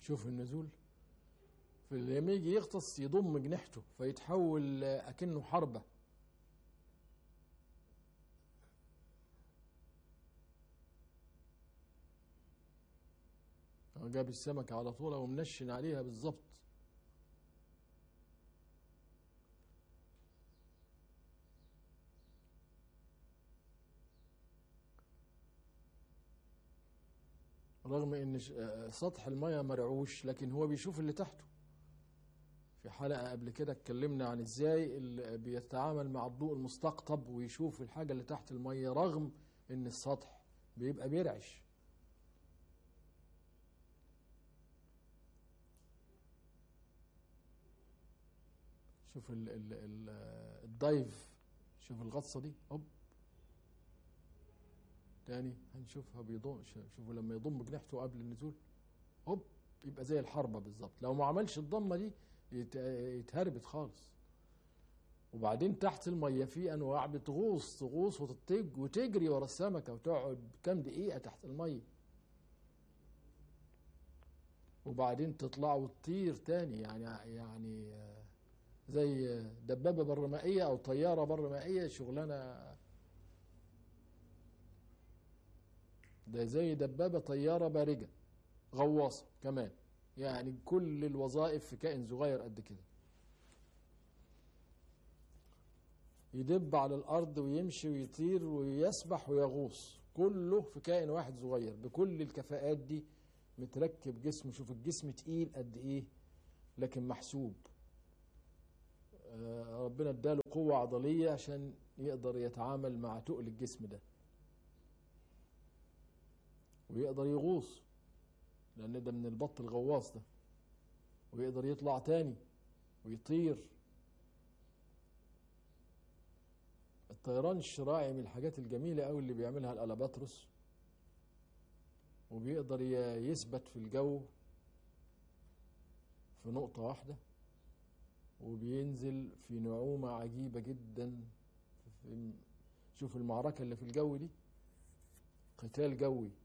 شوف النزول في لما يجي يغطس يضم جناحته فيتحول آه، اكنه حربه هو جاب السمكة على طول ومنشن عليها بالظبط رغم ان ش- آه، سطح المياه مرعوش لكن هو بيشوف اللي تحته في حلقة قبل كده اتكلمنا عن ازاي ال- بيتعامل مع الضوء المستقطب ويشوف الحاجة اللي تحت المية رغم ان السطح بيبقى بيرعش شوف ال ال ال الدايف شوف الغطسة دي هوب تاني هنشوفها بيضم ش- شوفوا لما يضم جناحته قبل النزول هوب يبقى زي الحربة بالظبط لو ما عملش الضمة دي يت- يتهربت خالص وبعدين تحت المية في أنواع بتغوص تغوص وتطج وتجري ورا السمكة وتقعد كام دقيقة تحت المية وبعدين تطلع وتطير تاني يعني يعني آه، زي دبابة برمائية أو طيارة برمائية شغلانة ده زي دبابة طيارة بارجة غواصة كمان يعني كل الوظائف في كائن صغير قد كده يدب على الأرض ويمشي ويطير ويسبح ويغوص كله في كائن واحد صغير بكل الكفاءات دي متركب جسم شوف الجسم تقيل قد ايه لكن محسوب آه، ربنا اداله قوة عضلية عشان يقدر يتعامل مع تقل الجسم ده ويقدر يغوص لأن ده من البط الغواص ده ويقدر يطلع تاني ويطير الطيران الشراعي من الحاجات الجميلة أوي اللي بيعملها الألاباتروس وبيقدر ي- يثبت في الجو في نقطة واحدة وبينزل في نعومة عجيبة جدا في شوف المعركة اللي في الجو دي قتال جوي